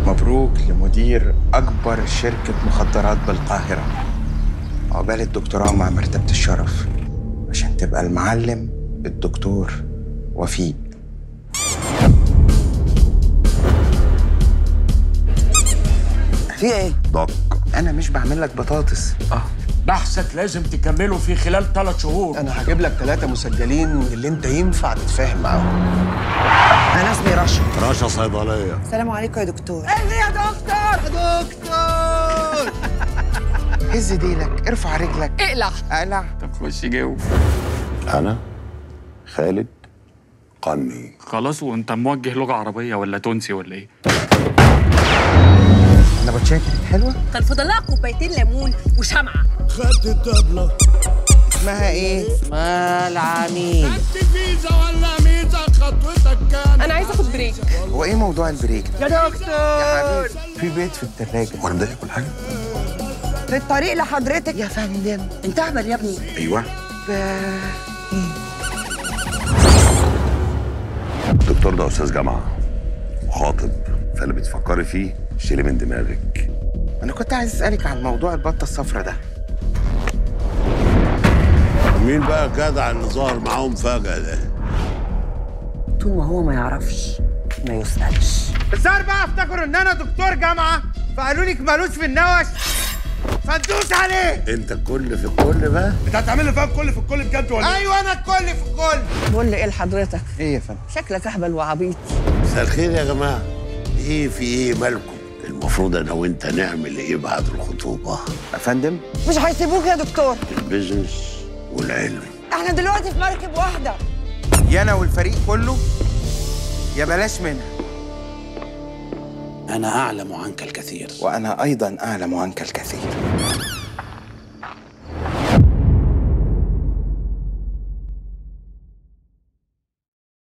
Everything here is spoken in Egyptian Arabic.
مبروك لمدير أكبر شركة مخدرات بالقاهرة عقبال الدكتوراه مع مرتبة الشرف عشان تبقى المعلم الدكتور وفيق في ايه؟ ضك أنا مش بعمل لك بطاطس بحثك لازم تكمله في خلال ثلاث شهور انا هجيب لك ثلاثة مسجلين اللي انت ينفع تتفاهم معاهم انا اسمي رشا رشا صيدلية السلام عليكم يا دكتور هز ديلك ارفع رجلك اقلع اقلع طب خش جاوب أنا خالد قني خلاص وانت موجه لغه عربيه ولا تونسي ولا ايه أنا بتشاكل حلوة كان فاضل لها كوبايتين ليمون وشمعه خدت الطبلة اسمها إيه؟ ما العميل فيزا ولا ميزة خطوتك كان انا عايزه اخد بريك هو إيه موضوع البريك ده؟ يا دكتور يا حبيبي في بيت في التلاجة وأنا مضايق كل حاجة في الطريق لحضرتك يا فندم انت اهبل يا ابني أيوه الدكتور ده أستاذ جامعة وخاطب فاللي بتفكري فيه شيلي من دماغك أنا كنت عايز أسألك عن موضوع البطة الصفرا ده مين بقى جدع اللي ظهر معاهم فجأة ده؟ طول ما هو ما يعرفش ما يسألش الظاهر بقى افتكروا ان انا دكتور جامعه فقالوا لك مالوش في النوش فندوس عليه أنت الكل في الكل بقى؟ انت هتعمل لي فاهم كل في الكل بجد ولا ايوه انا الكل في الكل بقول لي ايه لحضرتك ايه يا فندم شكلك اهبل وعبيط مساء الخير يا جماعة إيه في إيه مالكم؟ المفروض أنا وأنت نعمل إيه بعد الخطوبة؟ يا فندم مش هيسيبوك يا دكتور البيزنس والعلم احنا دلوقتي في مركب واحده يا انا والفريق كله يا بلاش منها أنا أعلم عنك الكثير وانا ايضا اعلم عنك الكثير